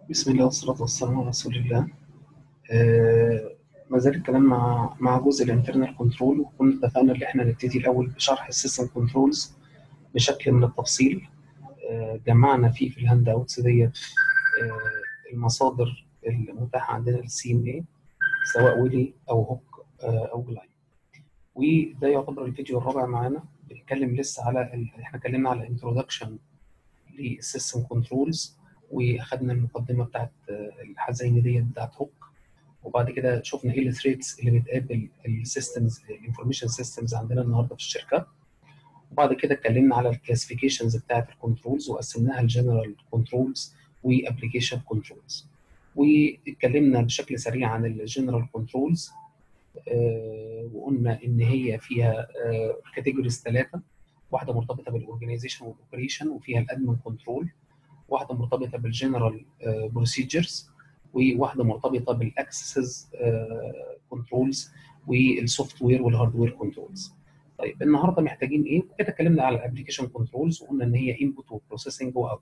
بسم الله والصلاة والسلام على رسول الله آه ما زال الكلام مع مع جزء الانترنال كنترول وكنا اتفقنا ان احنا نبتدي الاول بشرح السيستم كنترولز بشكل من التفصيل آه جمعنا فيه في الهاند اوتس ديت آه المصادر المتاحة عندنا للسي ام اي سواء ويلي او هوك آه او جلاين وده يعتبر الفيديو الرابع معانا بنتكلم لسه على ال... احنا اتكلمنا على انترودكشن للسيستم كنترولز واخدنا المقدمه بتاعت الحزينه ديت بتاعت هوك وبعد كده شفنا ايه الثريتس اللي بتقابل السيستمز الانفورميشن سيستمز عندنا النهارده في الشركه وبعد كده اتكلمنا على الكلاسيفيكيشنز بتاعت الكنترولز وقسمناها لجنرال كنترولز وابلكيشن كنترولز واتكلمنا بشكل سريع عن الجنرال كنترولز آه وقلنا ان هي فيها كاتيجوريز آه ثلاثه واحده مرتبطه بالاورجنايزيشن والاوبريشن وفيها الادمن كنترول واحده مرتبطه بالجنرال بروسيجرز وواحده مرتبطه بالاكسسز كنترولز والسوفت وير والهاردوير كنترولز طيب النهارده محتاجين ايه كده اتكلمنا على الابلكيشن كنترولز وقلنا ان هي انبوت وبروسيسنج واوت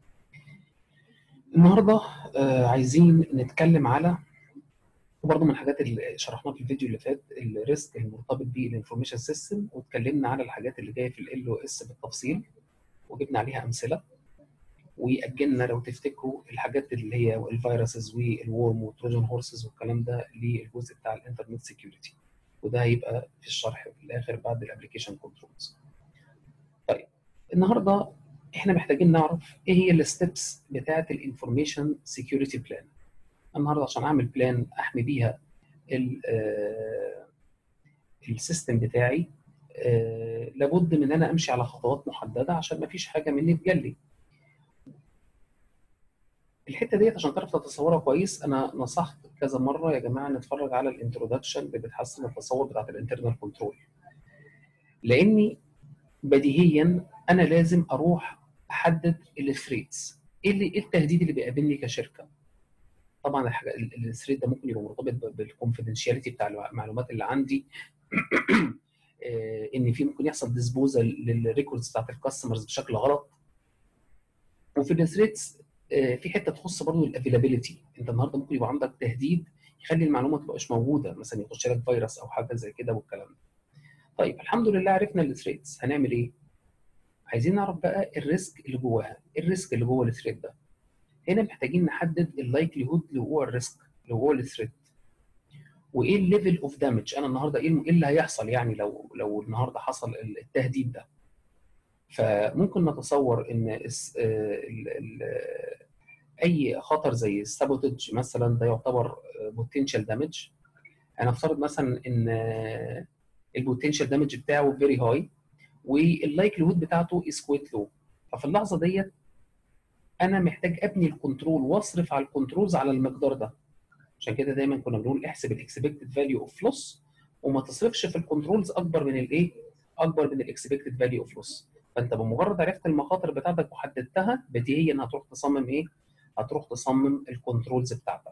النهارده آه عايزين نتكلم على وبرضه من الحاجات اللي شرحناها في الفيديو اللي فات الريسك المرتبط بالانفورميشن سيستم واتكلمنا على الحاجات اللي جايه في ال او اس بالتفصيل وجبنا عليها امثله واجلنا لو تفتكروا الحاجات اللي هي الفيروسز والورم والتروجن هورسز والكلام ده للجزء بتاع الانترنت سكيورتي وده هيبقى في الشرح في الاخر بعد الابلكيشن كنترولز. طيب النهارده احنا محتاجين نعرف ايه هي الستبس بتاعه الانفورميشن سكيورتي بلان. النهارده عشان اعمل بلان احمي بيها السيستم بتاعي لابد من ان انا امشي على خطوات محدده عشان ما فيش حاجه مني تجلي. الحته ديت عشان تعرف تتصورها كويس انا نصحت كذا مره يا جماعه نتفرج على الانترودكشن اللي بتحسن التصور بتاعت الانترنال كنترول لاني بديهيا انا لازم اروح احدد الثريتس ايه اللي ايه التهديد اللي بيقابلني كشركه طبعا الحاجه الثريت ده ممكن يبقى مرتبط بالكونفدينشاليتي بتاع المعلومات اللي عندي ان في ممكن يحصل ديسبوزال للريكوردز بتاعت الكاستمرز بشكل غلط وفي الثريتس في حته تخص برضه الافيلابيلتي انت النهارده ممكن يبقى عندك تهديد يخلي المعلومه ما تبقاش موجوده مثلا يخش لك فيروس او حاجه زي كده والكلام ده طيب الحمد لله عرفنا الثريتس هنعمل ايه عايزين نعرف بقى الريسك اللي جواها ايه الريسك اللي جوه الثريت ده هنا محتاجين نحدد اللايكليهود لوقوع الريسك لوقوع الثريت وايه الليفل اوف دامج انا النهارده ايه اللي هيحصل يعني لو لو النهارده حصل التهديد ده فممكن نتصور ان ال ال اي خطر زي السابوتج مثلا ده يعتبر بوتنشال دامج انا افترض مثلا ان البوتنشال دامج بتاعه فيري هاي واللايكليهود بتاعته از كويت لو ففي اللحظه ديت انا محتاج ابني الكنترول واصرف على الكنترولز على المقدار ده عشان كده دايما كنا بنقول احسب الاكسبكتد فاليو اوف لوس وما تصرفش في الكنترولز اكبر من الايه اكبر من الاكسبكتد فاليو اوف لوس فانت بمجرد عرفت المخاطر بتاعتك وحددتها بديهيا هتروح تصمم ايه؟ هتروح تصمم الكنترولز بتاعتك.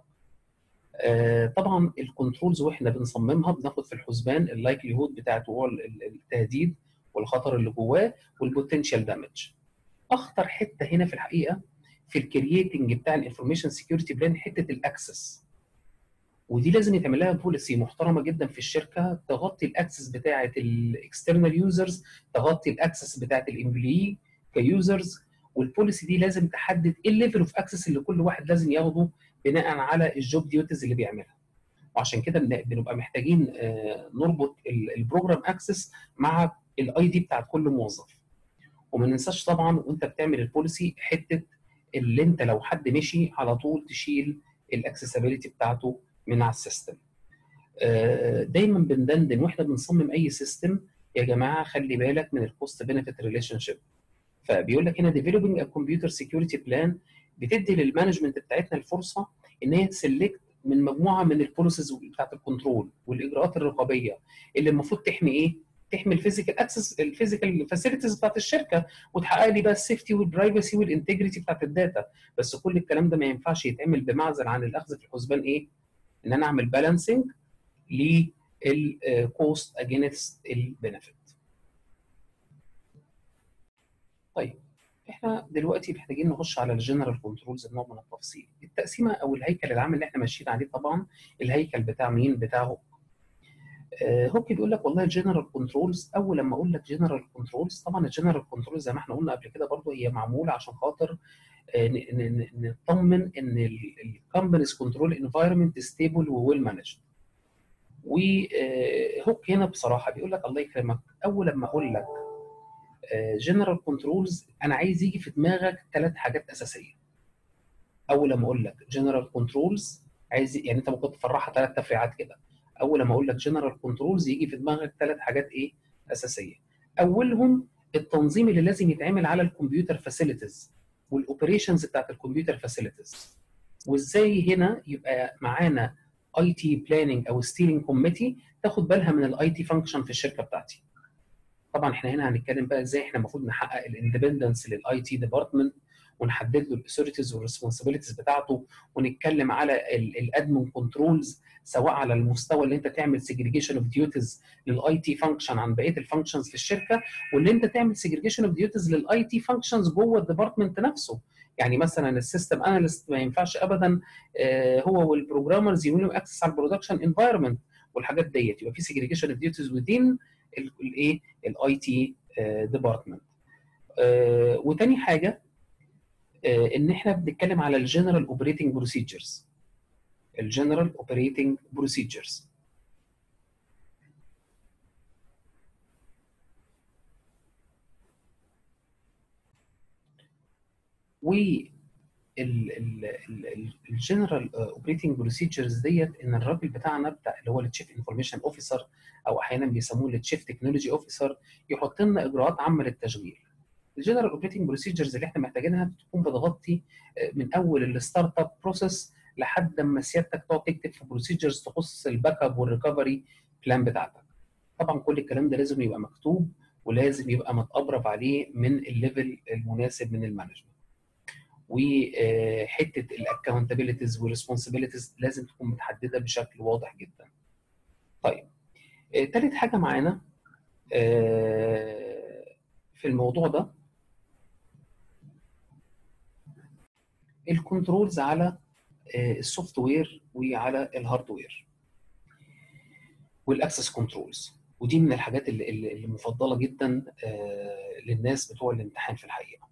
آه طبعا الكنترولز واحنا بنصممها بناخد في الحسبان اللايكليهود بتاعت وقوع التهديد والخطر اللي جواه والبوتنشال دامج. اخطر حته هنا في الحقيقه في الكرييتنج بتاع الانفورميشن سكيورتي بلان حته الاكسس. ودي لازم يتعمل لها بوليسي محترمه جدا في الشركه تغطي الاكسس بتاعه الاكسترنال يوزرز تغطي الاكسس بتاعه الامبلوي كيوزرز والبوليسي دي لازم تحدد ايه الليفل اوف اكسس اللي كل واحد لازم ياخده بناء على الجوب ديوتيز اللي بيعملها وعشان كده بنبقى محتاجين نربط البروجرام اكسس مع الاي دي بتاعت كل موظف وما ننساش طبعا وانت بتعمل البوليسي حته اللي انت لو حد مشي على طول تشيل الاكسسبيلتي بتاعته من على السيستم دايما بندندن واحنا بنصمم اي سيستم يا جماعه خلي بالك من الكوست بنفيت ريليشن شيب فبيقول لك هنا ديفلوبينج ا كمبيوتر سكيورتي بلان بتدي للمانجمنت بتاعتنا الفرصه ان هي تسلكت من مجموعه من البوليسيز بتاعت الكنترول والاجراءات الرقابيه اللي المفروض تحمي ايه؟ تحمي الفيزيكال اكسس الفيزيكال فاسيلتيز بتاعت الشركه وتحقق لي بقى السيفتي والبرايفسي والانتجريتي بتاعت الداتا بس كل الكلام ده ما ينفعش يتعمل بمعزل عن الاخذ في الحسبان ايه؟ ان انا اعمل بالانسنج للكوست اجينست البنفيت. طيب احنا دلوقتي محتاجين نخش على الجنرال كنترولز بنوع من التفصيل التقسيمه او الهيكل العام اللي احنا ماشيين عليه طبعا الهيكل بتاع مين بتاع هوك آه، هوك بيقول لك والله الجنرال كنترولز اول لما اقول لك جنرال كنترولز طبعا الجنرال كنترولز زي ما احنا قلنا قبل كده برضه هي معموله عشان خاطر آه، ن- ن- ن- نطمن ان الكومبانيز كنترول انفايرمنت ستيبل وويل مانجد وهوك هنا بصراحه بيقول لك الله يكرمك اول لما اقول لك جنرال كنترولز انا عايز يجي في دماغك ثلاث حاجات اساسيه اول لما اقول لك جنرال كنترولز عايز يعني انت ممكن تفرحها ثلاث تفريعات كده اول لما اقول لك جنرال كنترولز يجي في دماغك ثلاث حاجات ايه اساسيه اولهم التنظيم اللي لازم يتعمل على الكمبيوتر فاسيلتيز والاوبريشنز بتاعت الكمبيوتر فاسيلتيز وازاي هنا يبقى معانا اي تي بلاننج او ستيرنج كوميتي تاخد بالها من الاي تي فانكشن في الشركه بتاعتي طبعا احنا هنا هنتكلم بقى ازاي احنا المفروض نحقق الاندبندنس للاي تي ديبارتمنت ونحدد له الاثوريتيز والريسبونسابيلتيز بتاعته ونتكلم على الادمن كنترولز سواء على المستوى اللي انت تعمل سيجريجيشن اوف ديوتيز للاي تي فانكشن عن بقيه الفانكشنز في الشركه واللي انت تعمل سيجريجيشن اوف ديوتيز للاي تي فانكشنز جوه الديبارتمنت نفسه يعني مثلا السيستم اناليست ما ينفعش ابدا آه، هو والبروجرامرز يعملوا اكسس على البرودكشن انفايرمنت والحاجات ديت يبقى في سيجريجيشن اوف ديوتيز within الايه الاي تي ديبارتمنت وتاني حاجه آه، ان احنا بنتكلم على الجنرال اوبريتنج بروسيجرز الجنرال اوبريتنج بروسيجرز و الجنرال اوبريتنج بروسيجرز ديت ان الراجل بتاعنا بتاع اللي هو التشيف انفورميشن اوفيسر او احيانا بيسموه التشيف تكنولوجي اوفيسر يحط لنا اجراءات عامه للتشغيل. الجنرال اوبريتنج بروسيجرز اللي احنا محتاجينها تكون بتغطي آه، من اول الستارت اب بروسيس لحد ما سيادتك تقعد تكتب في بروسيجرز تخص الباك اب والريكفري بلان بتاعتك. طبعا كل الكلام ده لازم يبقى مكتوب ولازم يبقى متأبرف عليه من الليفل المناسب من المانجمنت. وحته الاكونتابيلتيز والريسبونسابيلتيز لازم تكون متحدده بشكل واضح جدا. طيب آه، تالت حاجه معانا آه، في الموضوع ده الكنترولز على السوفت وير وعلى الهاردوير والاكسس كنترولز ودي من الحاجات اللي, اللي اللي مفضله جدا آه، للناس بتوع الامتحان في الحقيقه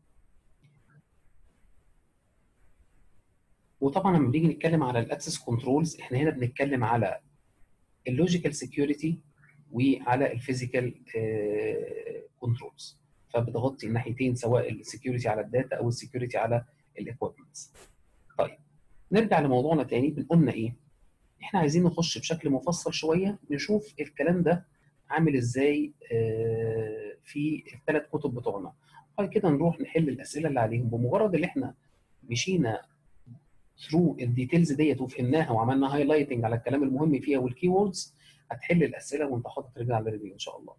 وطبعا لما بنيجي نتكلم على الاكسس كنترولز احنا هنا بنتكلم على اللوجيكال سكيورتي وعلى الفيزيكال كنترولز فبتغطي الناحيتين سواء السكيورتي على الداتا او السكيورتي على الاكويبمنتس طيب نرجع لموضوعنا تاني بنقولنا ايه احنا عايزين نخش بشكل مفصل شويه نشوف الكلام ده عامل ازاي آه، في الثلاث كتب بتوعنا بعد كده نروح نحل الاسئله اللي عليهم بمجرد اللي احنا مشينا ثرو الديتيلز ديت وفهمناها وعملنا هايلايتنج على الكلام المهم فيها والكي ووردز هتحل الاسئله وانت حاطط رجل على رجل ان شاء الله.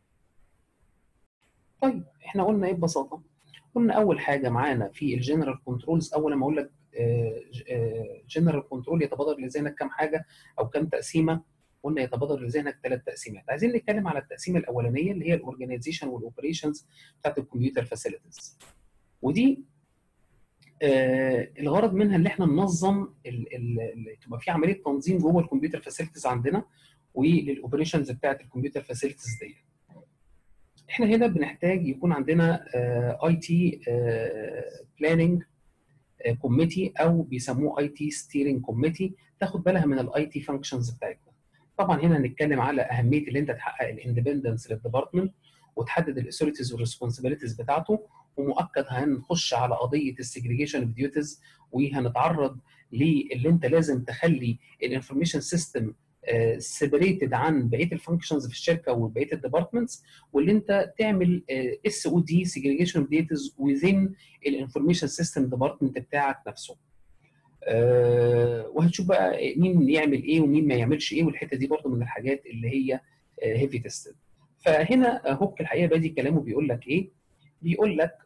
طيب احنا قلنا ايه ببساطه؟ قلنا اول حاجه معانا في الجنرال كنترولز اول ما اقول لك جنرال كنترول يتبادر لذهنك كام حاجه او كام تقسيمه قلنا يتبادر لذهنك ثلاث تقسيمات عايزين نتكلم على التقسيمه الاولانيه اللي هي الاورجنايزيشن والاوبريشنز بتاعت الكمبيوتر فاسيلتيز ودي آه الغرض منها اللي احنا ننظم ال- ال- ال- تبقى في عمليه تنظيم جوه الكمبيوتر فاسيلتيز عندنا وللاوبريشنز بتاعت الكمبيوتر فاسيلتيز دي احنا هنا بنحتاج يكون عندنا اي تي بلاننج كوميتي او بيسموه اي تي ستيرنج كوميتي تاخد بالها من الاي تي فانكشنز بتاعتنا طبعا هنا هنتكلم على اهميه اللي انت تحقق الاندبندنس للديبارتمنت وتحدد الاثوريتيز والريسبونسابيلتيز بتاعته ومؤكد هنخش على قضيه السجريجيشن اوف ديوتيز وهنتعرض للي انت لازم تخلي الانفورميشن سيستم سيبريتد عن بقيه الفانكشنز في الشركه وبقيه الديبارتمنتس واللي انت تعمل اس او دي سيجريجيشن اوف ديتاز وذين الانفورميشن سيستم ديبارتمنت بتاعك نفسه. أه وهتشوف بقى مين يعمل ايه ومين ما يعملش ايه والحته دي برضو من الحاجات اللي هي هيفي تيستد. فهنا هوك الحقيقه بادي كلامه بيقول لك ايه؟ بيقول لك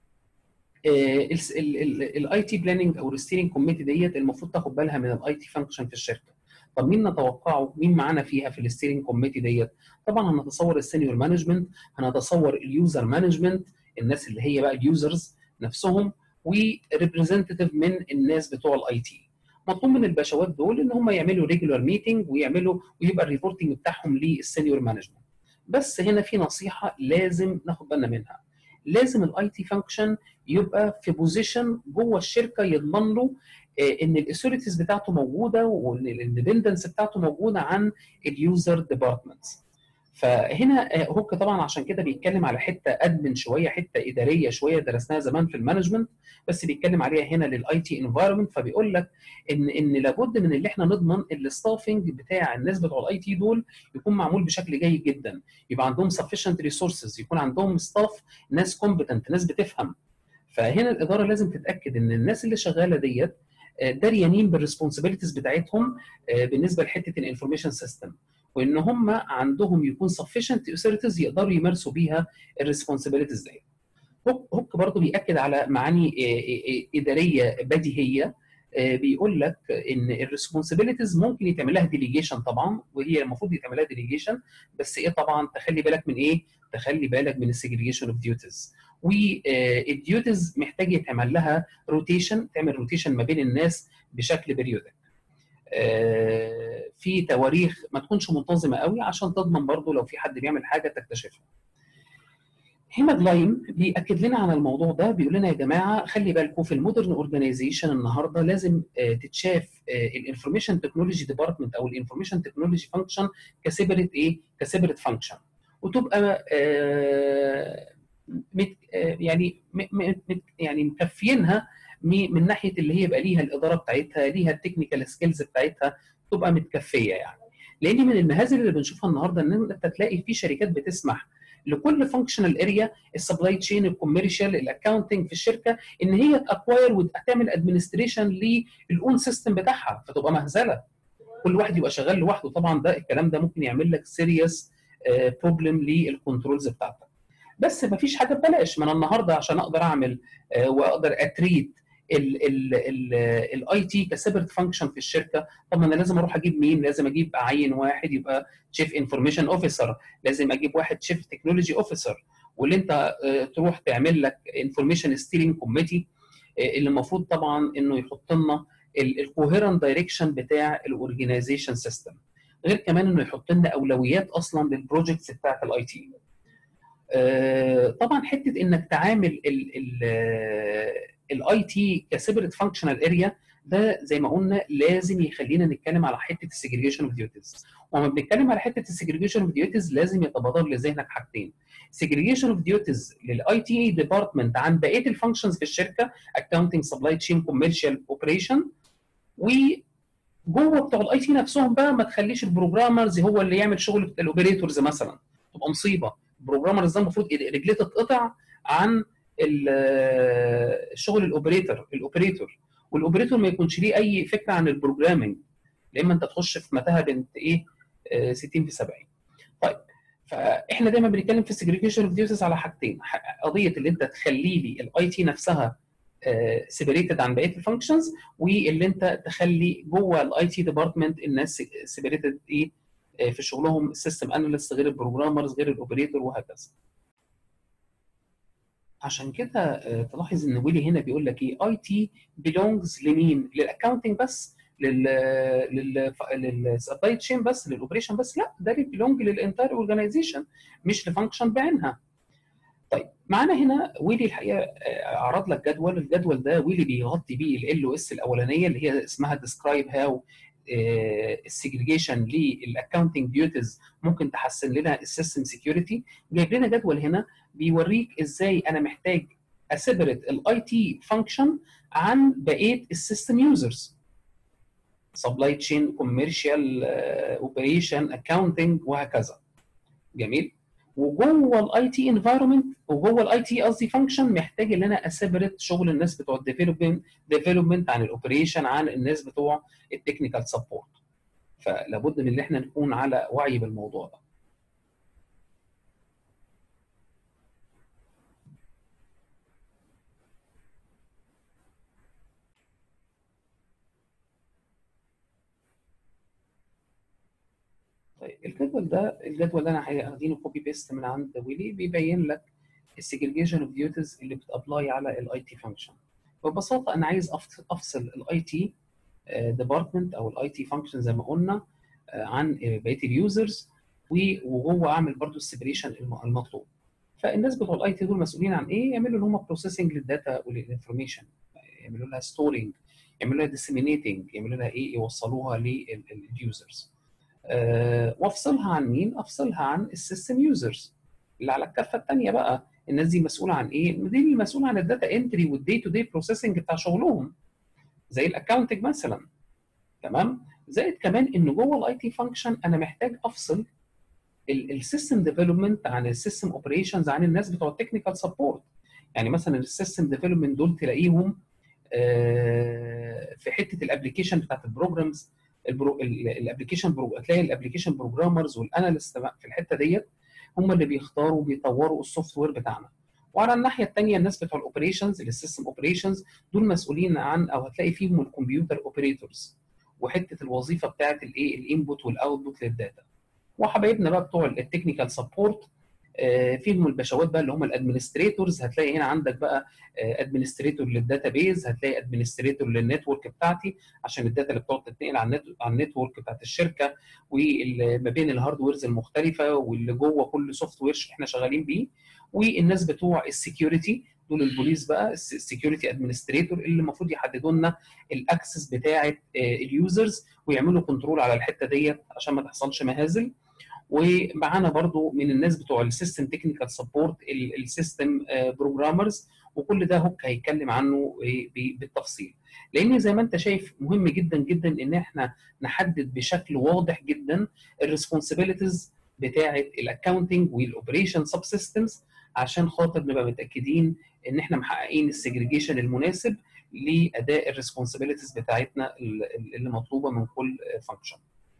الاي تي بلاننج او الستيرنج كوميتي ديت المفروض تاخد بالها من الاي تي فانكشن في الشركه. طب مين نتوقعه؟ مين معانا فيها في الستيرنج كوميتي ديت؟ طبعا هنتصور السينيور مانجمنت، هنتصور اليوزر مانجمنت، الناس اللي هي بقى اليوزرز نفسهم وريبريزنتيف من الناس بتوع الاي تي مطلوب من الباشوات دول ان هم يعملوا ريجولار ميتنج ويعملوا ويبقى الريبورتنج بتاعهم للسينيور مانجمنت بس هنا في نصيحه لازم ناخد بالنا منها لازم الاي تي فانكشن يبقى في بوزيشن جوه الشركه يضمن له ان الاثوريتيز بتاعته موجوده وان الاندبندنس بتاعته موجوده عن اليوزر ديبارتمنتس فهنا هوك طبعا عشان كده بيتكلم على حته ادمن شويه حته اداريه شويه درسناها زمان في المانجمنت بس بيتكلم عليها هنا للاي تي انفايرمنت فبيقول لك ان ان لابد من اللي احنا نضمن الستافنج بتاع الناس بتوع الاي تي دول يكون معمول بشكل جيد جدا يبقى عندهم sufficient ريسورسز يكون عندهم ستاف ناس كومبتنت ناس بتفهم فهنا الاداره لازم تتاكد ان الناس اللي شغاله ديت دريانين بالريسبونسابيلتيز بتاعتهم بالنسبه لحته الانفورميشن سيستم وان هم عندهم يكون sufficient authorities يقدروا يمارسوا بيها الريسبونسابيلتيز دي هوك هوك برضه بياكد على معاني اداريه بديهيه بيقول لك ان الريسبونسابيلتيز ممكن يتعمل لها ديليجيشن طبعا وهي المفروض يتعمل لها ديليجيشن بس ايه طبعا تخلي بالك من ايه؟ تخلي بالك من السجريجيشن اوف ديوتيز والديوتيز محتاج يتعمل لها روتيشن تعمل روتيشن ما بين الناس بشكل بريودك في تواريخ ما تكونش منتظمه قوي عشان تضمن برضو لو في حد بيعمل حاجه تكتشفها هيما جلايم بياكد لنا على الموضوع ده بيقول لنا يا جماعه خلي بالكم في المودرن اورجانيزيشن النهارده لازم تتشاف الانفورميشن تكنولوجي ديبارتمنت او الانفورميشن تكنولوجي فانكشن كسيبريت ايه كسيبريت فانكشن وتبقى مت يعني مت يعني مكفينها من ناحيه اللي هي يبقى ليها الاداره بتاعتها ليها التكنيكال سكيلز بتاعتها تبقى متكفيه يعني لان من المهازل اللي بنشوفها النهارده ان انت تلاقي في شركات بتسمح لكل فانكشنال اريا السبلاي تشين الكوميرشال الاكونتنج في الشركه ان هي تاكواير وتعمل ادمنستريشن للاون سيستم بتاعها فتبقى مهزله كل واحد يبقى شغال لوحده طبعا ده الكلام ده ممكن يعمل لك سيريس بروبلم للكنترولز بتاعتك بس ما فيش حاجه ببلاش ما انا النهارده عشان اقدر اعمل واقدر اتريت الاي تي كسيبرت فانكشن في الشركه طب ما انا لازم اروح اجيب مين لازم اجيب اعين واحد يبقى تشيف انفورميشن اوفيسر لازم اجيب واحد تشيف تكنولوجي اوفيسر واللي انت تروح تعمل لك انفورميشن ستيرنج كوميتي اللي المفروض طبعا انه يحط لنا الكوهيرنت دايركشن بتاع الاورجنايزيشن سيستم غير كمان انه يحط لنا اولويات اصلا للبروجكتس بتاعت الاي تي طبعا حته انك تعامل الاي تي كسيبريت فانكشنال اريا ده زي ما قلنا لازم يخلينا نتكلم على حته السجريجيشن اوف ديوتيز وما بنتكلم على حته السجريجيشن اوف ديوتيز لازم يتبادر لذهنك حاجتين سجريجيشن اوف ديوتيز للاي تي ديبارتمنت عن بقيه الفانكشنز في الشركه اكونتنج سبلاي تشين كوميرشال اوبريشن و جوه بتوع الاي تي نفسهم بقى ما تخليش البروجرامرز هو اللي يعمل شغل الاوبريتورز مثلا تبقى مصيبه البروجرامرز ده المفروض رجليه تتقطع عن الشغل الاوبريتور الاوبريتور والاوبريتور ما يكونش ليه اي فكره عن البروجرامنج لما انت تخش في متاهه بنت ايه 60 في 70 طيب فاحنا دايما بنتكلم في السجريجيشن اوف ديوتيز على حاجتين قضيه اللي انت تخلي لي الاي تي نفسها سيبريتد عن بقيه الفانكشنز واللي انت تخلي جوه الاي تي ديبارتمنت الناس سيبريتد ايه في شغلهم السيستم اناليست غير البروجرامرز غير الاوبريتور وهكذا عشان كده تلاحظ ان ويلي هنا بيقول لك ايه اي تي بيلونجز لمين للاكونتنج بس لل لل للسبلاي تشين بس للاوبريشن بس لا ده بيلونج للانتاير اورجانيزيشن مش لفانكشن بعينها طيب معانا هنا ويلي الحقيقه عرض لك جدول الجدول ده ويلي بيغطي بيه ال او اس الاولانيه اللي هي اسمها ديسكرايب هاو السجريجيشن للاكونتنج ديوتيز ممكن تحسن لنا السيستم سكيورتي جايب لنا جدول هنا بيوريك ازاي انا محتاج اسيبريت الاي تي فانكشن عن بقيه السيستم يوزرز سبلاي تشين كوميرشال اوبريشن اكاونتنج وهكذا جميل وجوه الاي تي انفايرمنت وجوه الاي تي قصدي فانكشن محتاج ان انا اسيبريت شغل الناس بتوع الديفلوبمنت ديفلوبمنت عن الاوبريشن عن الناس بتوع التكنيكال سبورت فلابد من ان احنا نكون على وعي بالموضوع ده طيب الجدول ده الجدول ده انا واخدينه كوبي بيست من عند ويلي بيبين لك السيجريجيشن اوف ديوتيز اللي بتابلاي على الاي تي فانكشن ببساطه انا عايز افصل الاي تي ديبارتمنت او الاي تي فانكشن زي ما قلنا عن بقيه اليوزرز وجوه اعمل برضو السيبريشن المطلوب فالناس بتوع الاي تي دول مسؤولين عن ايه؟ يعملوا اللي هم بروسيسنج للداتا وللانفورميشن يعملوا لها ستورنج يعملوا لها ديسيمينيتنج يعملوا لها ايه؟ يوصلوها لليوزرز أه وافصلها عن مين؟ افصلها عن السيستم يوزرز اللي على الكفه الثانيه بقى الناس دي مسؤوله عن ايه؟ دي اللي مسؤوله عن الداتا انتري والدي تو دي بروسيسنج بتاع شغلهم زي الاكونتنج مثلا تمام؟ زائد كمان ان جوه الاي تي فانكشن انا محتاج افصل السيستم ديفلوبمنت عن السيستم اوبريشنز عن الناس بتوع التكنيكال سبورت يعني مثلا السيستم ديفلوبمنت دول تلاقيهم في حته الابلكيشن بتاعت البروجرامز الابلكيشن هتلاقي الابلكيشن بروجرامرز والاناليست في الحته ديت هم اللي بيختاروا وبيطوروا السوفت وير بتاعنا وعلى الناحيه الثانيه الناس بتوع الاوبريشنز السيستم اوبريشنز دول مسؤولين عن او هتلاقي فيهم الكمبيوتر اوبريتورز وحته الوظيفه بتاعت الايه الانبوت والاوتبوت للداتا وحبايبنا بقى بتوع التكنيكال سبورت فيهم البشوات بقى اللي هم الادمنستريتورز هتلاقي هنا عندك بقى ادمنستريتور للداتابيز هتلاقي ادمنستريتور للنتورك بتاعتي عشان الداتا اللي بتقعد تتنقل على النت على النتورك بتاعت الشركه وما بين الهاردويرز المختلفه واللي جوه كل سوفت وير احنا شغالين بيه والناس بتوع السكيورتي دول البوليس بقى السكيورتي ادمنستريتور اللي المفروض يحددوا لنا الاكسس بتاعه اليوزرز ويعملوا كنترول على الحته ديت عشان ما تحصلش مهازل ومعانا برضو من الناس بتوع السيستم تكنيكال سبورت السيستم بروجرامرز وكل ده هوك هيتكلم عنه بالتفصيل لان زي ما انت شايف مهم جدا جدا ان احنا نحدد بشكل واضح جدا الريسبونسابيلتيز بتاعه الاكونتنج والاوبريشن سب سيستمز عشان خاطر نبقى متاكدين ان احنا محققين السيجريجيشن المناسب لاداء الريسبونسابيلتيز بتاعتنا اللي مطلوبه من كل فانكشن.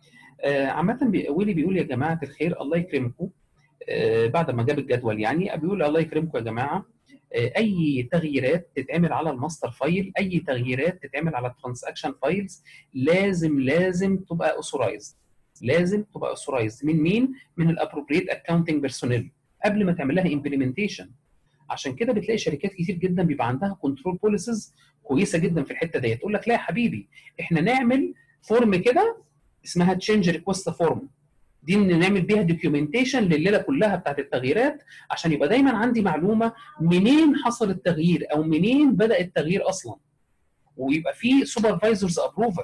آه عامة ويلي بيقول يا جماعة الخير الله يكرمكم آه بعد ما جاب الجدول يعني بيقول الله يكرمكم يا جماعة آه أي تغييرات تتعمل على الماستر فايل أي تغييرات تتعمل على الترانزاكشن فايلز لازم لازم تبقى اوثورايزد لازم تبقى اوثورايزد من مين؟ من الابروبريت اكونتنج بيرسونيل قبل ما تعمل لها امبلمنتيشن عشان كده بتلاقي شركات كتير جدا بيبقى عندها كنترول بوليسز كويسه جدا في الحته ديت تقول لك لا يا حبيبي احنا نعمل فورم كده اسمها تشينج ريكوست فورم دي ان نعمل بيها دوكيومنتيشن لليله كلها بتاعت التغييرات عشان يبقى دايما عندي معلومه منين حصل التغيير او منين بدا التغيير اصلا ويبقى في سوبرفايزرز ابروفال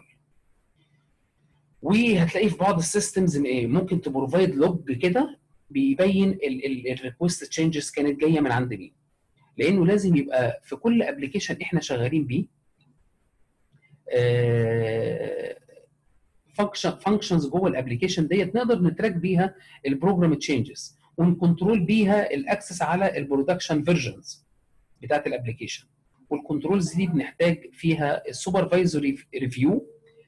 وهتلاقيه في بعض السيستمز ممكن تبروفايد لوج كده بيبين الريكوست تشينجز كانت جايه من عند مين لانه لازم يبقى في كل ابلكيشن احنا شغالين بيه فانكشن فانكشنز جوه الابلكيشن ديت نقدر نتراك بيها البروجرام تشينجز ونكنترول بيها الاكسس على البرودكشن فيرجنز بتاعت الابلكيشن والكنترولز دي بنحتاج فيها السوبرفايزري ريفيو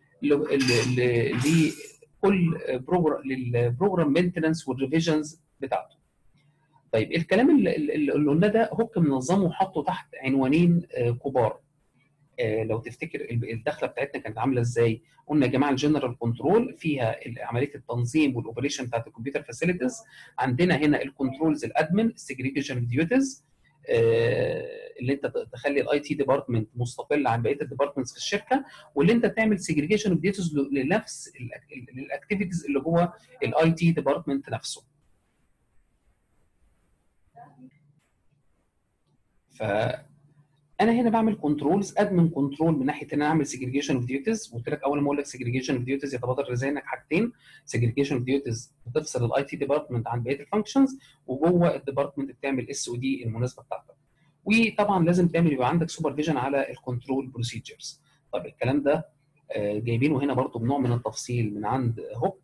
لكل بروجرام للبروجرام مينتننس والريفيجنز بتاعته طيب الكلام اللي قلناه ده هوك منظمه وحطه تحت عنوانين كبار لو تفتكر الدخله بتاعتنا كانت عامله ازاي قلنا يا جماعه الجنرال كنترول فيها عمليه التنظيم والاوبريشن بتاعت الكمبيوتر فاسيلتيز عندنا هنا الكنترولز الادمن السجريجيشن اوف ديوتيز اللي انت تخلي الاي تي ديبارتمنت مستقل عن بقيه الديبارتمنتس في الشركه واللي انت تعمل سيجريجيشن اوف ديوتيز لنفس الاكتيفيتيز اللي جوه الاي تي ديبارتمنت نفسه ف انا هنا بعمل كنترولز ادمن كنترول من ناحيه ان انا اعمل سيجريجيشن اوف ديوتيز قلت لك اول ما اقول لك سيجريجيشن اوف ديوتيز يتبادر لذهنك حاجتين سيجريجيشن اوف ديوتيز بتفصل الاي تي ديبارتمنت عن بقيه الفانكشنز وجوه الديبارتمنت بتعمل اس او دي المناسبه بتاعتك وطبعا لازم تعمل يبقى عندك سوبرفيجن على الكنترول بروسيجرز طب الكلام ده جايبينه هنا برضو بنوع من التفصيل من عند هوك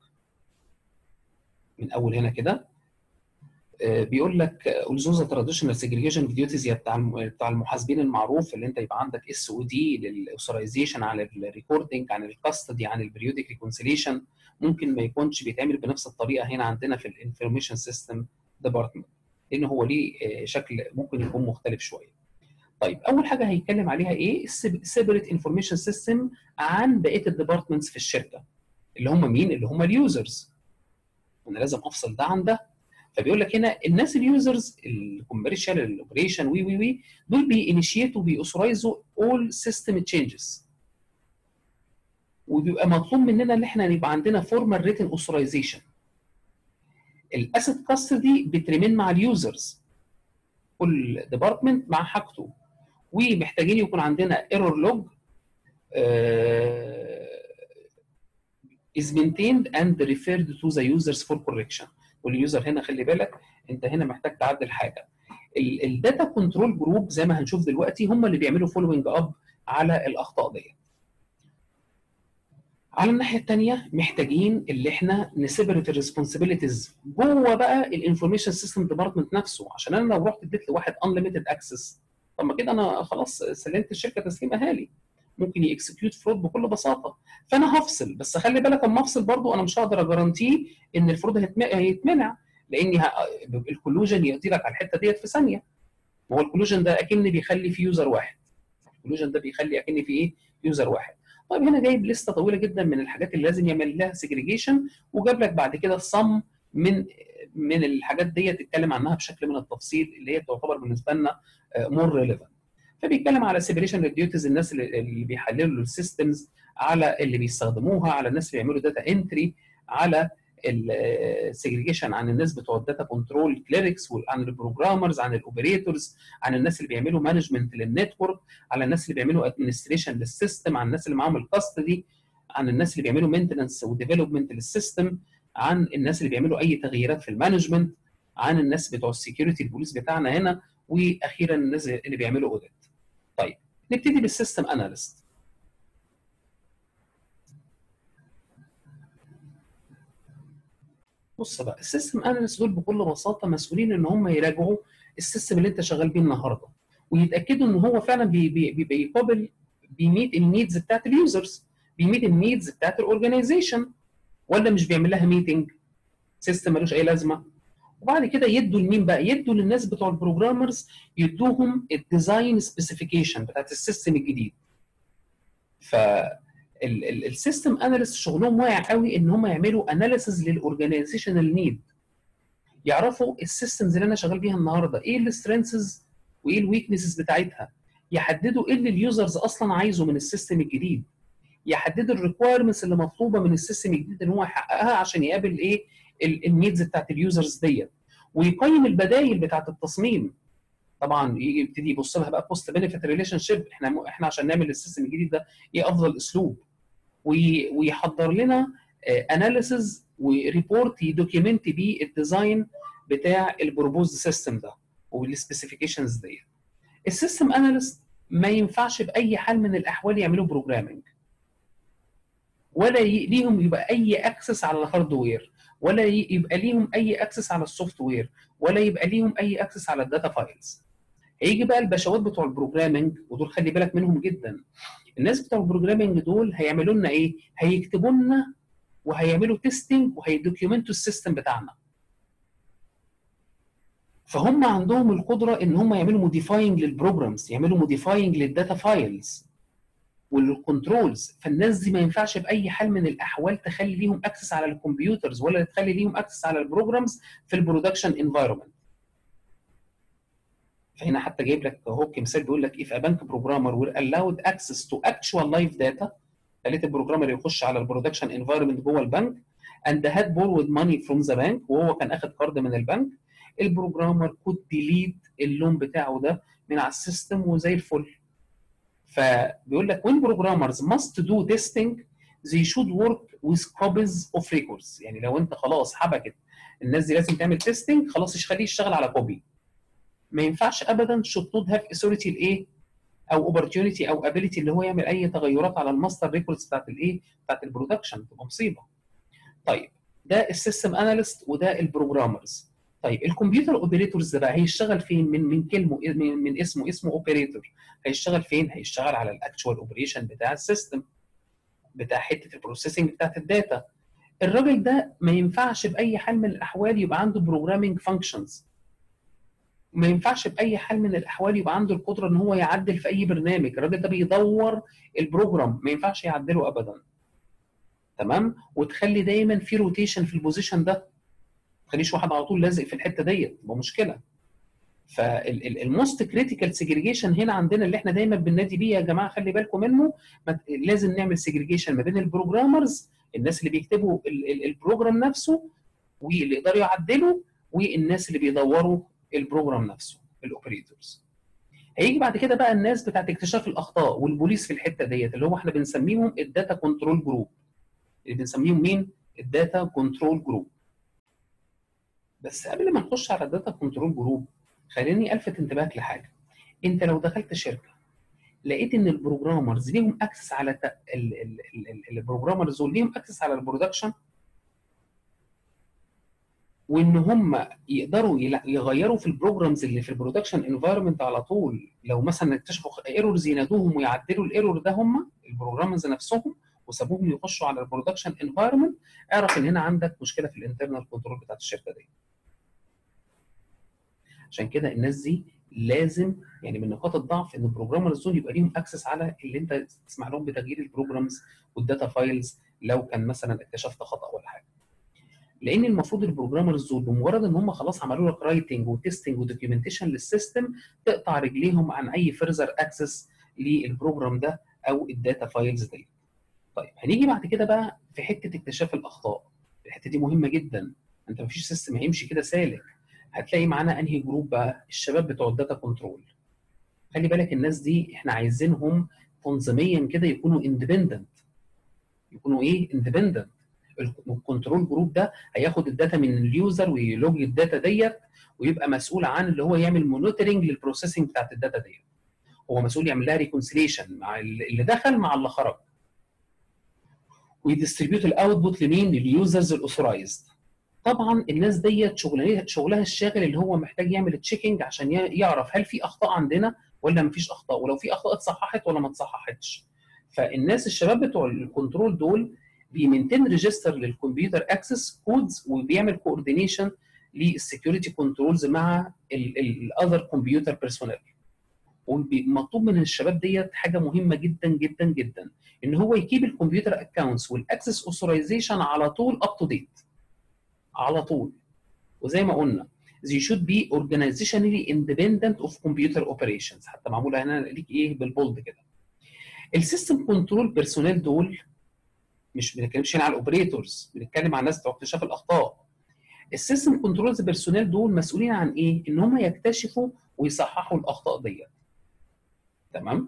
من اول هنا كده بيقول لك الزوزا تراديشنال سيجريجيشن اوف ديوتيز بتاع بتاع المحاسبين المعروف اللي انت يبقى عندك اس او دي للاوثرايزيشن عن الريكوردنج عن الكاستدي عن البريودك ريكونسيليشن ممكن ما يكونش بيتعمل بنفس الطريقه هنا عندنا في الانفورميشن سيستم ديبارتمنت لان هو ليه شكل ممكن يكون مختلف شويه. طيب اول حاجه هيتكلم عليها ايه؟ السيبريت انفورميشن سيستم عن بقيه الديبارتمنتس في الشركه اللي هم مين؟ اللي هم اليوزرز. انا لازم افصل ده عن ده فبيقول لك هنا الناس اليوزرز الكوميرشال الاوبريشن وي وي وي دول بينيشيتوا بيأثرايزوا اول سيستم تشينجز وبيبقى مطلوب مننا ان احنا يبقى عندنا فورمال ريتن اوثرايزيشن الاسيت كاستدي بترمين مع اليوزرز كل ديبارتمنت مع حاجته ومحتاجين يكون عندنا ايرور لوج is maintained and referred to the users for correction واليوزر هنا خلي بالك انت هنا محتاج تعدل حاجه الداتا كنترول جروب زي ما هنشوف دلوقتي هم اللي بيعملوا فولوينج اب على الاخطاء ديت على الناحيه الثانيه محتاجين اللي احنا نسيبريت الريسبونسابيلتيز جوه بقى الانفورميشن سيستم ديبارتمنت نفسه عشان انا لو رحت اديت لواحد انليمتد اكسس طب ما كده انا خلاص سلمت الشركه تسليم اهالي ممكن يكسكيوت فرود بكل بساطه فانا هفصل بس خلي بالك اما افصل برضو انا مش هقدر اجارانتيه ان الفرود هيتمنع لان الكولوجن يقضي لك على الحته ديت في ثانيه ما هو الكولوجن ده اكن بيخلي في يوزر واحد الكولوجن ده بيخلي اكن في ايه يوزر واحد طيب هنا جايب لسته طويله جدا من الحاجات اللي لازم يعمل لها سيجريجيشن وجاب لك بعد كده صم من من الحاجات ديت اتكلم عنها بشكل من التفصيل اللي هي تعتبر بالنسبه لنا مور ريليفنت فبيتكلم على سيبريشن للديوتيز الناس اللي بيحللوا السيستمز على اللي بيستخدموها على الناس اللي بيعملوا داتا انتري على السيجريجيشن عن الناس بتوع الداتا كنترول كليركس عن البروجرامرز عن الاوبريتورز عن الناس اللي بيعملوا مانجمنت للنتورك على الناس اللي بيعملوا ادمنستريشن للسيستم عن الناس اللي معاهم الكاستدي عن الناس اللي بيعملوا مينتنس وديفلوبمنت للسيستم عن الناس اللي بيعملوا اي تغييرات في المانجمنت عن الناس بتوع السكيورتي البوليس بتاعنا هنا واخيرا الناس اللي بيعملوا اوديت طيب نبتدي بالسيستم اناليست بص بقى السيستم اناليست دول بكل بساطه مسؤولين ان هم يراجعوا السيستم اللي انت شغال بيه النهارده ويتاكدوا ان هو فعلا بي بي بيقابل بيميت النيدز بتاعت اليوزرز بيميت النيدز بتاعت الاورجنايزيشن ولا مش بيعمل لها ميتنج سيستم ملوش اي لازمه وبعد كده يدوا لمين بقى؟ يدوا للناس بتوع البروجرامرز يدوهم الديزاين سبيسيفيكيشن بتاعت السيستم الجديد. ف السيستم اناليست شغلهم واقع قوي ان هم يعملوا اناليسز للاورجنايزيشنال نيد. يعرفوا السيستمز اللي انا شغال بيها النهارده ايه السترينثز وايه الويكنسز بتاعتها. يحددوا ايه اللي اليوزرز اصلا عايزه من السيستم الجديد. يحددوا الريكوايرمنتس اللي مطلوبه من السيستم الجديد ان هو يحققها عشان يقابل ايه النيدز بتاعت اليوزرز ديت ويقيم البدائل بتاعت التصميم طبعا يبتدي يبص لها بقى بوست بنفيت ريليشن شيب احنا احنا عشان نعمل السيستم الجديد ده ايه افضل اسلوب ويحضر لنا اناليسز وريبورت يدوكيمنت بيه الديزاين بتاع البروبوزد سيستم ده والسبيسيفيكيشنز ديت السيستم اناليست ما ينفعش باي حال من الاحوال يعملوا بروجرامنج ولا ليهم يبقى اي اكسس على الهاردوير ولا يبقى ليهم اي اكسس على السوفت وير ولا يبقى ليهم اي اكسس على الداتا فايلز هيجي بقى البشوات بتوع البروجرامنج ودول خلي بالك منهم جدا الناس بتوع البروجرامنج دول هيعملوا لنا ايه هيكتبوا لنا وهيعملوا تيستنج وهيدوكيومنتوا السيستم بتاعنا فهم عندهم القدره ان هم يعملوا موديفاينج للبروجرامز يعملوا موديفاينج للداتا فايلز والكنترولز فالناس دي ما ينفعش باي حال من الاحوال تخلي ليهم اكسس على الكمبيوترز ولا تخلي ليهم اكسس على البروجرامز في البرودكشن انفايرمنت فهنا حتى جايب لك اهو كمثال بيقول لك if a bank programmer were allowed access to actual live data خليت البروجرامر يخش على البرودكشن انفايرمنت جوه البنك and had borrowed money from the bank وهو كان اخد قرض من البنك البروجرامر could delete اللون بتاعه ده من على السيستم وزي الفل فبيقول لك when programmers must do testing they should work with copies of records يعني لو انت خلاص حبكت الناس دي لازم تعمل تيستنج خلاص خليه يشتغل على كوبي ما ينفعش ابدا should not have authority لايه او opportunity او ability اللي هو يعمل اي تغيرات على الماستر ريكوردز بتاعت الايه بتاعت البرودكشن تبقى مصيبه طيب ده السيستم اناليست وده البروجرامرز طيب الكمبيوتر اوبريتورز ده بقى هيشتغل فين من من كلمه من, من اسمه اسمه اوبريتور هيشتغل فين هيشتغل على الاكتشوال اوبريشن بتاع السيستم بتاع حته البروسيسنج بتاعت الداتا الراجل ده ما ينفعش باي حال من الاحوال يبقى عنده بروجرامينج فانكشنز ما ينفعش باي حال من الاحوال يبقى عنده القدره ان هو يعدل في اي برنامج الراجل ده بيدور البروجرام ما ينفعش يعدله ابدا تمام وتخلي دايما في روتيشن في البوزيشن ده تخليش واحد على طول لازق في الحته ديت يبقى مشكله فالموست كريتيكال سيجريجيشن هنا عندنا اللي احنا دايما بننادي بيه يا جماعه خلي بالكم منه لازم نعمل سيجريجيشن ما بين البروجرامرز الناس اللي بيكتبوا البروجرام نفسه واللي يقدروا يعدلوا والناس اللي بيدوروا البروجرام نفسه الاوبريتورز هيجي بعد كده بقى الناس بتاعت اكتشاف الاخطاء والبوليس في الحته ديت اللي هو احنا بنسميهم الداتا كنترول جروب اللي بنسميهم مين الداتا كنترول جروب بس قبل ما نخش على الداتا كنترول جروب خليني الفت انتباهك لحاجه انت لو دخلت شركه لقيت ان البروجرامرز ليهم اكسس على البروجرامرز دول ليهم اكسس على البرودكشن وان هم يقدروا يغيروا في البروجرامز اللي في البرودكشن انفايرمنت على طول لو مثلا اكتشفوا ايرورز ينادوهم ويعدلوا الايرور ده هم البروجرامرز نفسهم وسابوهم يخشوا على البرودكشن انفايرمنت اعرف ان هنا عندك مشكله في الانترنال كنترول بتاعت الشركه دي عشان كده الناس دي لازم يعني من نقاط الضعف ان البروجرامرز دول يبقى ليهم اكسس على اللي انت تسمع لهم بتغيير البروجرامز والداتا فايلز لو كان مثلا اكتشفت خطا ولا حاجه لان المفروض البروجرامرز دول بمجرد ان هم خلاص عملوا لك رايتنج وتستنج ودوكيومنتيشن للسيستم تقطع رجليهم عن اي فيرزر اكسس للبروجرام ده او الداتا فايلز دي طيب هنيجي بعد كده بقى في حته اكتشاف الاخطاء الحته دي مهمه جدا انت مفيش سيستم هيمشي كده سالك هتلاقي معانا انهي جروب بقى الشباب بتوع الداتا كنترول خلي بالك الناس دي احنا عايزينهم تنظيميا كده يكونوا اندبندنت يكونوا ايه اندبندنت الكنترول جروب ده هياخد الداتا من اليوزر ويلوج الداتا ديت ويبقى مسؤول عن اللي هو يعمل مونيتورنج للبروسيسنج بتاعت الداتا ديت هو مسؤول يعمل لها ريكونسيليشن مع اللي دخل مع اللي خرج ويديستريبيوت الاوتبوت لمين لليوزرز الاوثرايزد طبعا الناس ديت شغلها شغلها الشاغل اللي هو محتاج يعمل تشيكنج عشان يعرف هل في اخطاء عندنا ولا مفيش اخطاء ولو في اخطاء اتصححت ولا ما اتصححتش فالناس الشباب بتوع الكنترول دول بيمنتين ريجستر للكمبيوتر اكسس كودز وبيعمل كوردينيشن للسكيورتي كنترولز مع الاذر كمبيوتر بيرسونال ومطلوب من الشباب ديت حاجه مهمه جدا جدا جدا ان هو يكيب الكمبيوتر اكونتس والاكسس اوثرايزيشن على طول اب تو ديت على طول وزي ما قلنا they should be organizationally independent of computer operations حتى معموله هنا ليك ايه بالبولد كده السيستم كنترول بيرسونيل دول مش بنتكلمش هنا على الاوبريتورز بنتكلم عن ناس بتوع اكتشاف الاخطاء السيستم كنترولز بيرسونيل دول مسؤولين عن ايه ان هم يكتشفوا ويصححوا الاخطاء ديت تمام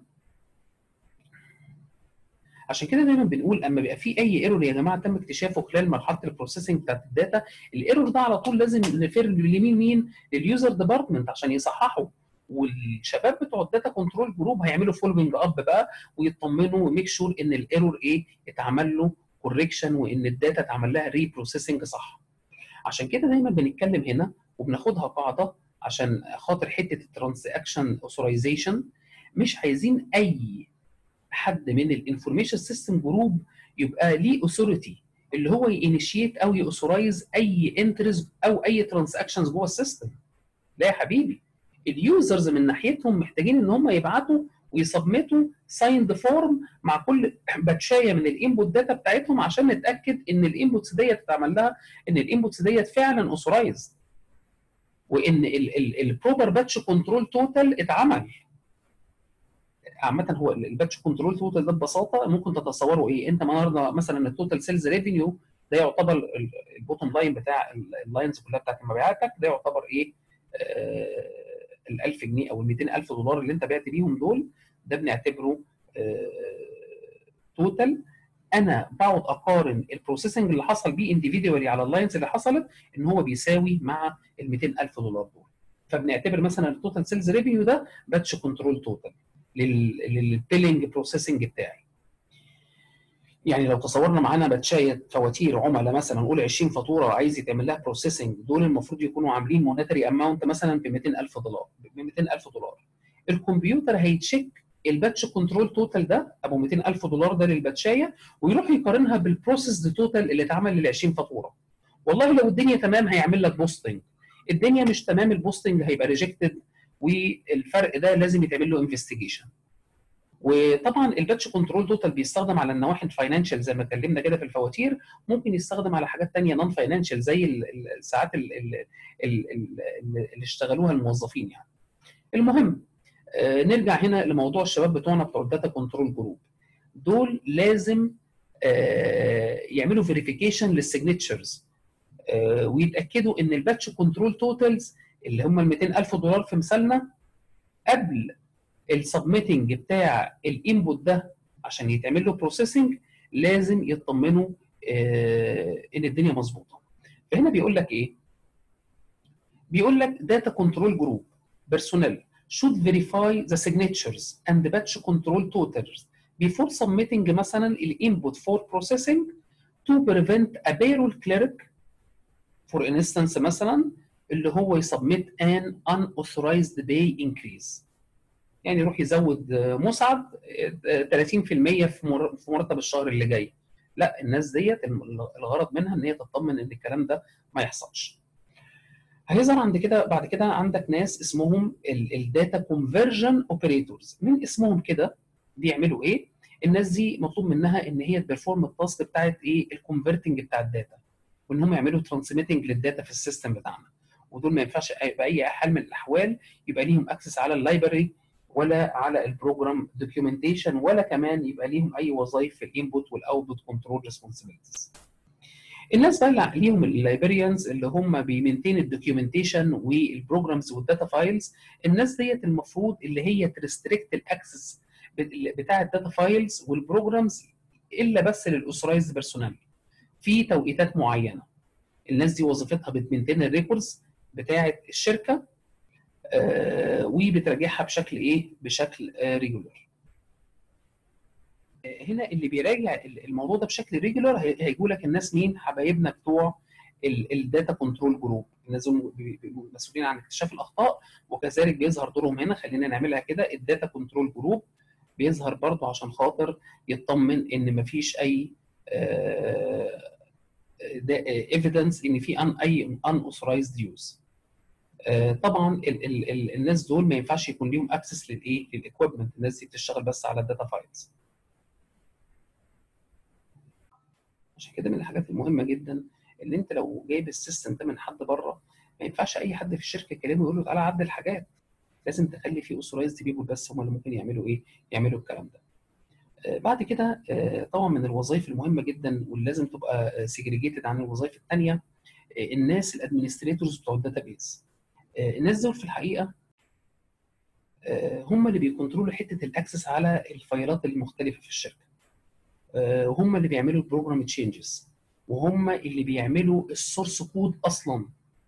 عشان كده دايما بنقول اما بيبقى في اي ايرور يا جماعه تم اكتشافه خلال مرحله البروسيسنج بتاعت الداتا الايرور ده على طول لازم نفر لمين مين لليوزر ديبارتمنت عشان يصححه والشباب بتوع الداتا كنترول جروب هيعملوا فولوينج اب بقى ويطمنوا وميك شور ان الايرور ايه اتعمل له كوريكشن وان الداتا اتعمل لها ري بروسيسنج صح عشان كده دايما بنتكلم هنا وبناخدها قاعده عشان خاطر حته الترانزاكشن اوثرايزيشن مش عايزين اي حد من الانفورميشن سيستم جروب يبقى ليه اوثوريتي اللي هو ينيشيت او يأثورايز اي انترز او اي ترانزاكشنز جوه السيستم لا يا حبيبي اليوزرز من ناحيتهم محتاجين ان هم يبعتوا ويسبمتوا سايند فورم مع كل باتشايه من الانبوت داتا بتاعتهم عشان نتاكد ان الانبوتس ديت اتعمل لها ان الانبوتس ديت فعلا اوثورايزد وان البروبر باتش كنترول توتال اتعمل عامه هو الباتش كنترول توتال ده ببساطه ممكن تتصوروا ايه انت النهارده مثلا التوتال سيلز ريفينيو ده يعتبر البوتوم لاين بتاع اللاينز كلها بتاعت مبيعاتك ده يعتبر ايه آه ال 1000 جنيه او ال 200000 دولار اللي انت بعت بيهم دول ده بنعتبره آه توتال انا بقعد اقارن البروسيسنج اللي حصل بيه انديفيدوالي على اللاينز اللي حصلت ان هو بيساوي مع ال 200000 دولار دول فبنعتبر مثلا التوتال سيلز ريفينيو ده باتش كنترول توتال للبيلنج بروسيسنج بتاعي يعني لو تصورنا معانا باتشايه فواتير عملاء مثلا نقول 20 فاتوره عايز يتعمل لها بروسيسنج دول المفروض يكونوا عاملين مونيتري اماونت مثلا ب 200000 دولار ب 200000 دولار الكمبيوتر هيتشيك الباتش كنترول توتال ده ابو 200000 دولار ده للباتشايه ويروح يقارنها بالبروسيس توتال اللي اتعمل لل 20 فاتوره والله لو الدنيا تمام هيعمل لك بوستنج الدنيا مش تمام البوستنج هيبقى ريجكتد والفرق ده لازم يتعمل له انفستيجيشن وطبعا الباتش كنترول توتال بيستخدم على النواحي الفاينانشال زي ما اتكلمنا كده في الفواتير ممكن يستخدم على حاجات ثانيه نون فاينانشال زي الساعات اللي اشتغلوها الموظفين يعني المهم نرجع هنا لموضوع الشباب بتوعنا بتوع الداتا كنترول جروب دول لازم يعملوا فيريفيكيشن للسيجنتشرز ويتاكدوا ان الباتش كنترول توتالز اللي هم ال 200000 دولار في مثالنا قبل السبميتنج بتاع الانبوت ده عشان يتعمل له بروسيسنج لازم يطمنوا ان الدنيا مظبوطه فهنا بيقول لك ايه بيقول لك data control group personnel should verify the signatures and the batch control totals before submitting مثلا الانبوت for processing to prevent a payroll clerk for instance مثلا اللي هو يسبميت an unauthorized pay increase يعني يروح يزود مسعد 30% في مرتب الشهر اللي جاي لا الناس ديت الغرض منها ان هي تطمن ان الكلام ده ما يحصلش هيظهر عند كده بعد كده عندك ناس اسمهم الداتا كونفرجن اوبريتورز من اسمهم كده بيعملوا ايه الناس دي مطلوب منها ان هي تبرفورم التاسك بتاعت ايه الكونفرتنج بتاع الداتا وان هم يعملوا ترانسميتنج للداتا في السيستم بتاعنا ودول ما ينفعش باي حال من الاحوال يبقى ليهم اكسس على اللايبرري ولا على البروجرام دوكيومنتيشن ولا كمان يبقى ليهم اي وظائف في الانبوت والاوتبوت كنترول ريسبونسبيلتيز الناس بقى اللي ليهم اللايبريانز اللي هم بيمنتين الدوكيومنتيشن والبروجرامز والداتا فايلز الناس ديت المفروض اللي هي تريستريكت الاكسس بتاع الداتا فايلز والبروجرامز الا بس للاوثرايزد بيرسونال في توقيتات معينه الناس دي وظيفتها بتمنتين الريكوردز بتاعه الشركه آه وبتراجعها بشكل ايه بشكل آه ريجولر هنا اللي بيراجع الموضوع ده بشكل ريجولر هيجوا لك الناس مين حبايبنا بتوع الداتا كنترول جروب الناس بيبقوا مسؤولين عن اكتشاف الاخطاء وكذلك بيظهر دورهم هنا خلينا نعملها كده الداتا كنترول جروب بيظهر برضه عشان خاطر يطمن ان مفيش اي ايفيدنس ان في ان اي ان اوثرايزد يوز طبعا ال ال ال الناس دول ما ينفعش يكون ليهم اكسس للايه للاكويبمنت الناس دي بتشتغل بس على الداتا فايلز عشان كده من الحاجات المهمه جدا اللي انت لو جايب السيستم ده من حد بره ما ينفعش اي حد في الشركه يكلمه يقول له تعالى عدل الحاجات لازم تخلي في اوثرايزد بيبول بس هم اللي ممكن يعملوا ايه يعملوا الكلام ده آه بعد كده آه طبعا من الوظائف المهمه جدا واللي لازم تبقى سيجريجيتد عن الوظائف الثانيه آه الناس الادمنستريتورز بتوع الداتابيز الناس دول في الحقيقه هم اللي بيكنترولوا حته الاكسس على الفايلات المختلفه في الشركه هم اللي بيعملوا البروجرام تشينجز وهم اللي بيعملوا السورس كود اصلا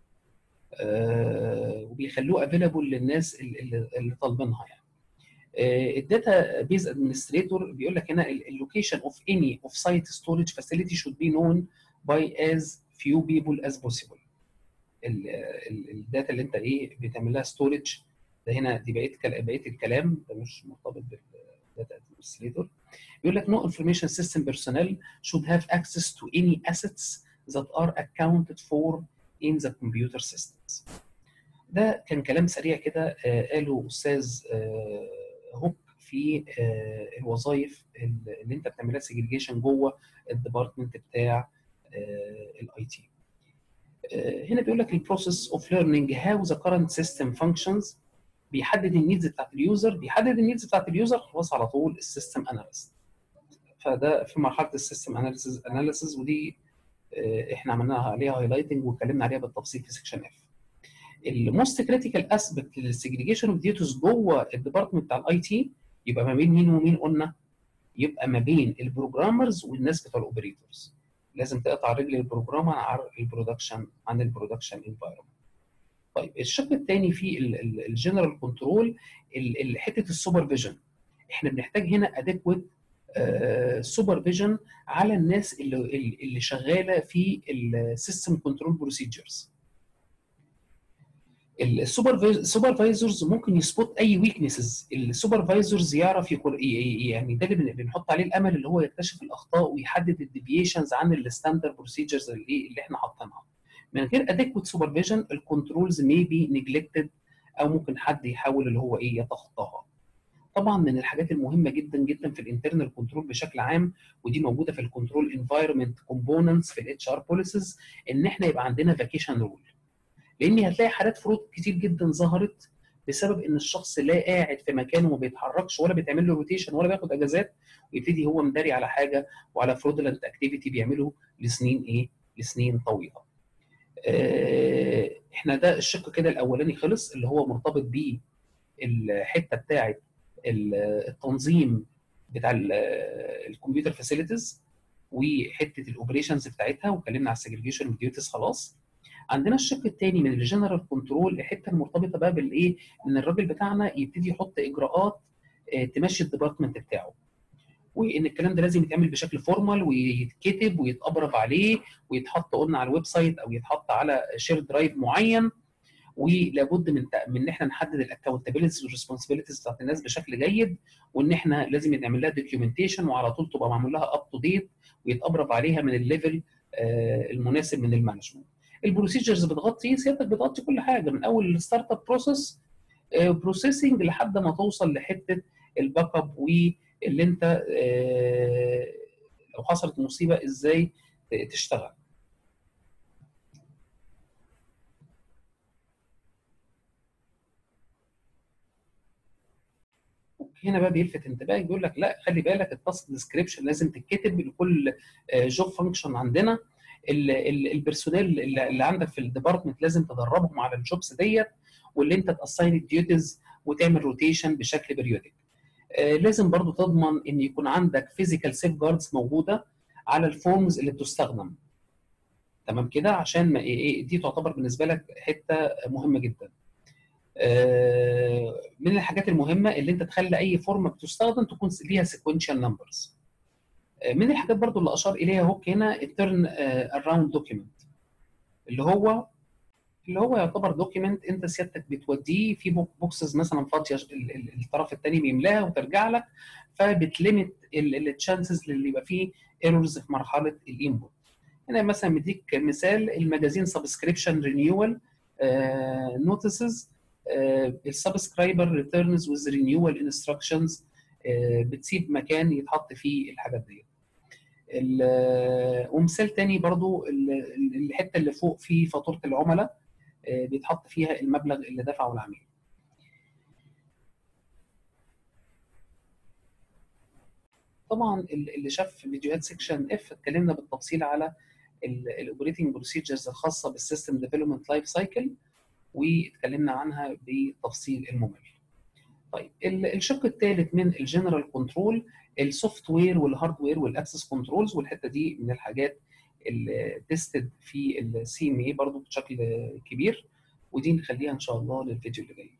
وبيخلوه افيلابل للناس اللي, اللي طالبينها يعني الداتا بيز ادمنستريتور بيقول لك هنا اللوكيشن اوف اني اوف سايت ستورج فاسيلتي should be known by as few people as possible الداتا اللي انت ايه بتعمل لها ستورج ده هنا دي بقيه بقيه الكلام ده مش مرتبط بالداتا ادمنستريتور يقول لك no information system personnel should have access to any assets that are accounted for in the computer systems ده كان كلام سريع كده آه قاله استاذ آه هوك في آه الوظائف اللي انت بتعملها سيجريجيشن جوه الديبارتمنت بتاع الاي تي هنا بيقول لك البروسيس اوف ليرنينج هاو ذا كرنت سيستم فانكشنز بيحدد النيدز بتاعت اليوزر بيحدد النيدز بتاعت اليوزر خلاص على طول السيستم اناليست فده في مرحله السيستم اناليسيز اناليسيز ودي احنا عملناها عليها هايلايتنج واتكلمنا عليها بالتفصيل في سكشن اف الموست كريتيكال اسبكت للسيجريجيشن اوف ديوتيز جوه الديبارتمنت بتاع الاي تي يبقى ما بين مين ومين قلنا يبقى ما بين البروجرامرز والناس بتوع الاوبريتورز لازم تقطع رجل البروجرامر عن البرودكشن عن البرودكشن انفايرمنت طيب الشق الثاني في الجنرال كنترول حته السوبرفيجن احنا بنحتاج هنا اديكويت سوبرفيجن على الناس اللي اللي شغاله في السيستم كنترول بروسيجرز السوبرفايزرز ممكن يسبوت اي ويكنسز السوبرفايزرز يعرف يكون يعني ده اللي بنحط عليه الامل اللي هو يكتشف الاخطاء ويحدد الديفيشنز عن الستاندرد بروسيجرز اللي, اللي احنا حاطينها من غير اديكوت سوبرفيجن الكنترولز مي بي نيجلكتد او ممكن حد يحاول اللي هو ايه يتخطاها طبعا من الحاجات المهمه جدا جدا في الانترنال كنترول بشكل عام ودي موجوده في الكنترول انفايرمنت كومبوننتس في الاتش ار بوليسز ان احنا يبقى عندنا فاكيشن رول لان هتلاقي حالات فروض كتير جدا ظهرت بسبب ان الشخص لا قاعد في مكانه وما بيتحركش ولا بيتعمل له روتيشن ولا بياخد اجازات ويبتدي هو مداري على حاجه وعلى فرودلنت اكتيفيتي بيعمله لسنين ايه؟ لسنين طويله. اه احنا ده الشق كده الاولاني خلص اللي هو مرتبط بيه الحته بتاعه التنظيم بتاع الكمبيوتر فاسيلتيز وحته الاوبريشنز بتاعتها واتكلمنا على السجريجيشن ديوتيز خلاص عندنا الشق الثاني من الجنرال كنترول الحته المرتبطه بقى بالايه ان الراجل بتاعنا يبتدي يحط اجراءات تمشي الديبارتمنت بتاعه وان الكلام ده لازم يتعمل بشكل فورمال ويتكتب ويتابرف عليه ويتحط قلنا على الويب سايت او يتحط على شير درايف معين ولابد من من ان احنا نحدد الاكونتابيلتيز والريسبونسبيلتيز بتاعت الناس بشكل جيد وان احنا لازم يتعمل لها دوكيومنتيشن وعلى طول تبقى معمول لها اب تو ديت ويتابرف عليها من الليفل المناسب من المانجمنت. البروسيجرز بتغطي سيادتك بتغطي كل حاجه من اول الستارت اب بروسيس بروسيسنج لحد ما توصل لحته الباك اب واللي انت لو حصلت مصيبه ازاي تشتغل. هنا بقى بيلفت انتباهك بيقول لك لا خلي بالك التاسك ديسكريبشن لازم تتكتب لكل جوب فانكشن عندنا البيرسونيل اللي عندك في الديبارتمنت لازم تدربهم على الجوبس ديت واللي انت تاساين الديوتيز وتعمل روتيشن بشكل بريودك لازم برضو تضمن ان يكون عندك فيزيكال سيف جاردز موجوده على الفورمز اللي بتستخدم تمام كده عشان ما ايه دي تعتبر بالنسبه لك حته مهمه جدا من الحاجات المهمه اللي انت تخلي اي فورم بتستخدم تكون ليها سيكونشال نمبرز من الحاجات برضو اللي اشار اليها هوك هنا الترن اراوند دوكيمنت اللي هو اللي هو يعتبر دوكيمنت انت سيادتك بتوديه في بوكسز مثلا فاضيه الطرف الثاني بيملاها وترجع لك فبتليمت التشانسز اللي يبقى فيه ايرورز في مرحله الانبوت هنا مثلا مديك مثال المجازين سبسكريبشن رينيوال نوتسز السبسكرايبر ريتيرنز وذ رينيوال انستراكشنز بتسيب مكان يتحط فيه الحاجات دي ومثال تاني برضو الحته اللي فوق في فاتوره العملاء بيتحط فيها المبلغ اللي دفعه العميل طبعا اللي شاف فيديوهات سيكشن اف اتكلمنا بالتفصيل على الاوبريتنج بروسيجرز الخاصه بالسيستم ديفلوبمنت لايف سايكل واتكلمنا عنها بالتفصيل الممل. طيب الشق الثالث من الجنرال كنترول السوفت وير والهاردوير والاكسس كنترولز والحته دي من الحاجات اللي تيستد في السي ام اي برضه بشكل كبير ودي نخليها ان شاء الله للفيديو اللي جاي.